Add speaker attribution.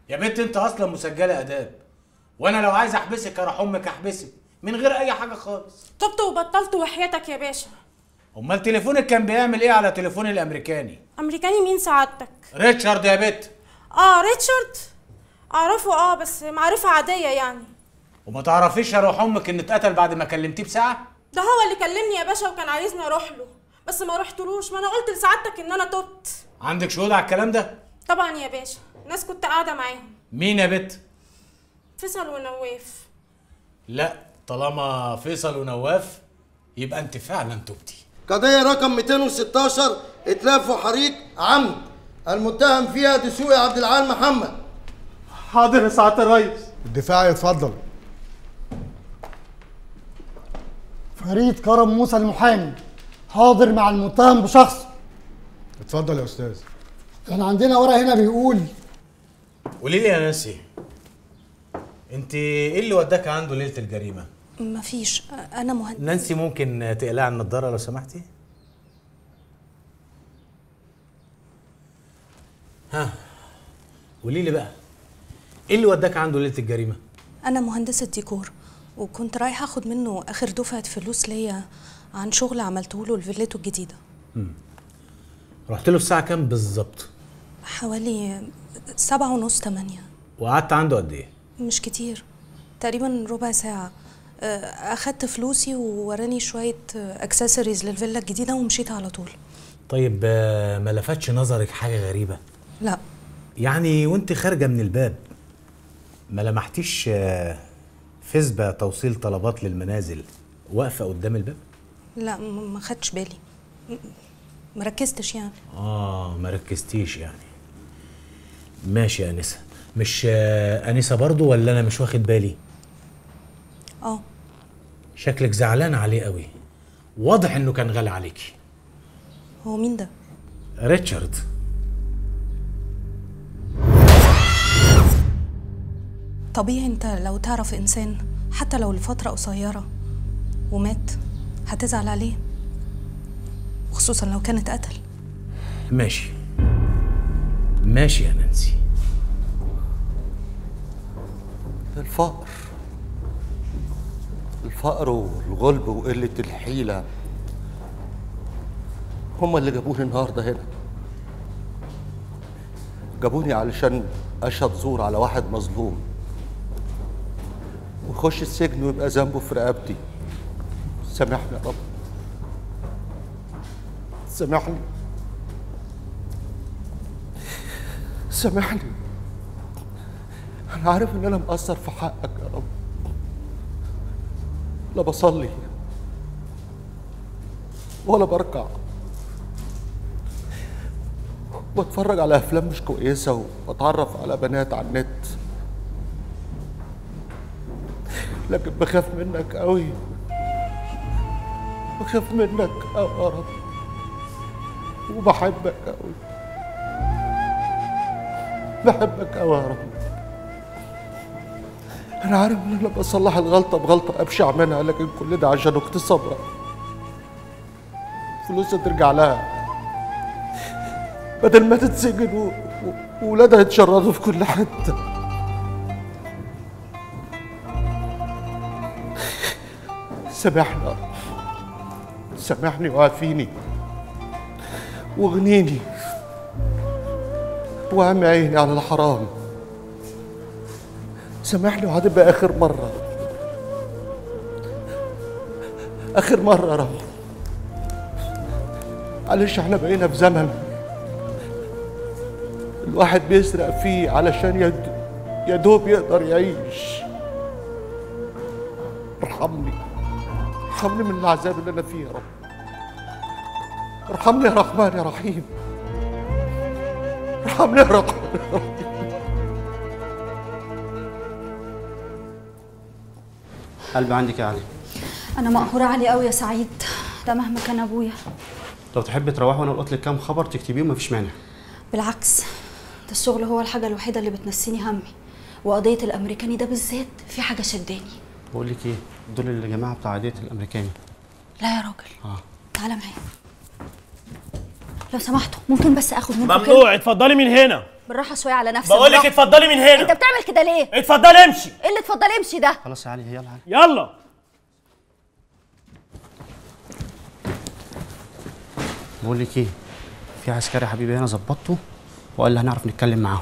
Speaker 1: يا بنت انت اصلا مسجله اداب وانا لو عايز احبسك اروح امك احبسك من غير اي حاجه خالص
Speaker 2: تبت وبطلت وحياتك يا باشا
Speaker 1: امال تليفونك كان بيعمل ايه على تليفون الامريكاني
Speaker 2: امريكاني مين سعادتك
Speaker 1: ريتشارد يا بت
Speaker 2: اه ريتشارد اعرفه اه بس معرفة عادية يعني
Speaker 1: وما تعرفيش اروح امك ان اتقتل بعد ما كلمتيه بساعه
Speaker 2: ده هو اللي كلمني يا باشا وكان عايزني اروح له بس ما رحتلوش ما انا قلت لسعادتك ان انا تبت
Speaker 1: عندك شهود على الكلام ده
Speaker 2: طبعا يا باشا ناس كنت قاعدة معاهم
Speaker 1: مين يا بت
Speaker 2: فيصل ونواف
Speaker 1: لا طالما فيصل ونواف يبقى انت فعلا تبتي
Speaker 3: قضية رقم 216 إتلاف وحريق عمد المتهم فيها دسوقي عبد العال محمد
Speaker 4: حاضر يا سعاده الريس
Speaker 5: الدفاع يتفضل
Speaker 6: فريد كرم موسى المحامي حاضر مع المتهم بشخص
Speaker 5: اتفضل يا استاذ
Speaker 6: كان عندنا ورقه هنا بيقول
Speaker 1: قولي لي يا نانسي انت ايه اللي وداك عنده ليله الجريمه
Speaker 7: مفيش انا مهندس
Speaker 1: نانسي ممكن تقلعي النضاره لو سمحتي ها قولي لي بقى ايه اللي وداك عنده ليله الجريمه
Speaker 7: انا مهندسه ديكور وكنت رايحه اخد منه اخر دفعه فلوس ليا عن شغل عملته له لفيلته الجديده
Speaker 1: رحت له الساعه كام بالظبط
Speaker 7: حوالي سبعة ونص تمانية
Speaker 1: وقعدت عنده قد ايه
Speaker 7: مش كتير تقريبا ربع ساعة آه، أخدت فلوسي ووراني شوية اكسسوارز للفيلا الجديدة ومشيت على طول
Speaker 1: طيب آه، ما لفتش نظرك حاجه غريبه
Speaker 7: لا
Speaker 1: يعني وانت خارجه من الباب ما لمحتيش آه، فسبة توصيل طلبات للمنازل واقفه قدام الباب
Speaker 7: لا م- ما خدتش بالي م- مركزتش يعني
Speaker 1: اه ما ركزتيش يعني ماشي يا انسه مش آه، انسه برضو ولا انا مش واخد بالي
Speaker 7: اه
Speaker 1: شكلك زعلان عليه قوي واضح انه كان غالي عليكي
Speaker 7: هو مين ده
Speaker 1: ريتشارد
Speaker 7: طبيعي انت لو تعرف انسان حتى لو لفترة قصيرة ومات هتزعل عليه خصوصا لو كان اتقتل
Speaker 1: ماشي ماشي يا نانسي
Speaker 8: الفقر الفقر والغلب وقلة الحيلة هما اللي جابوني النهاردة هنا جابوني علشان أشهد زور على واحد مظلوم ويخش السجن ويبقى ذنبه في رقبتي سامحني يا رب سامحني سامحني أنا عارف إن أنا مقصر في حقك يا رب لا بصلي ولا بركع بتفرج على أفلام مش كويسة وبتعرف على بنات على النت لكن بخاف منك قوي بخاف منك قوي يا رب وبحبك قوي بحبك قوي يا رب انا عارف ان انا بصلح الغلطه بغلطه ابشع منها لكن كل ده عشان اختي صبرا فلوسها ترجع لها بدل ما تتسجن و- و- وولادها يتشردوا في كل حته سامحني يا رب. سامحني وعافيني واغنيني واعمي عيني على الحرام سامحني وهتبقى اخر مره اخر مره يا رب معلش احنا بقينا في زمن الواحد بيسرق فيه علشان يد... يا دوب يقدر يعيش ارحمني ارحمني من العذاب اللي انا فيه يا رب ارحمني يا رحمن يا رحيم ارحمني يا رحمن يا رحيم
Speaker 4: قلبي عندك يا علي
Speaker 9: انا مقهوره عليه قوي يا سعيد ده مهما كان ابويا
Speaker 4: لو تحبي تروحي وانا القط لك كام خبر تكتبيه مفيش مانع
Speaker 9: بالعكس ده الشغل هو الحاجه الوحيده اللي بتنسيني همي وقضيه الامريكاني ده بالذات في حاجه شداني
Speaker 4: بقول لك ايه دول الجماعه بتاع عاديه الامريكاني
Speaker 9: لا يا راجل
Speaker 4: اه
Speaker 9: تعالى معايا لو سمحتوا ممكن بس اخد منكم
Speaker 10: ممنوع اتفضلي من هنا
Speaker 9: بالراحه شويه على نفسك
Speaker 10: بقول لك
Speaker 9: بالراحة.
Speaker 10: اتفضلي من هنا
Speaker 9: انت بتعمل كده ليه
Speaker 10: اتفضلي امشي
Speaker 9: ايه اللي اتفضل امشي ده
Speaker 4: خلاص يا علي يلا علي
Speaker 10: يلا
Speaker 4: بقول لك ايه في عسكري حبيبي هنا ظبطته وقال لي هنعرف نتكلم معاهم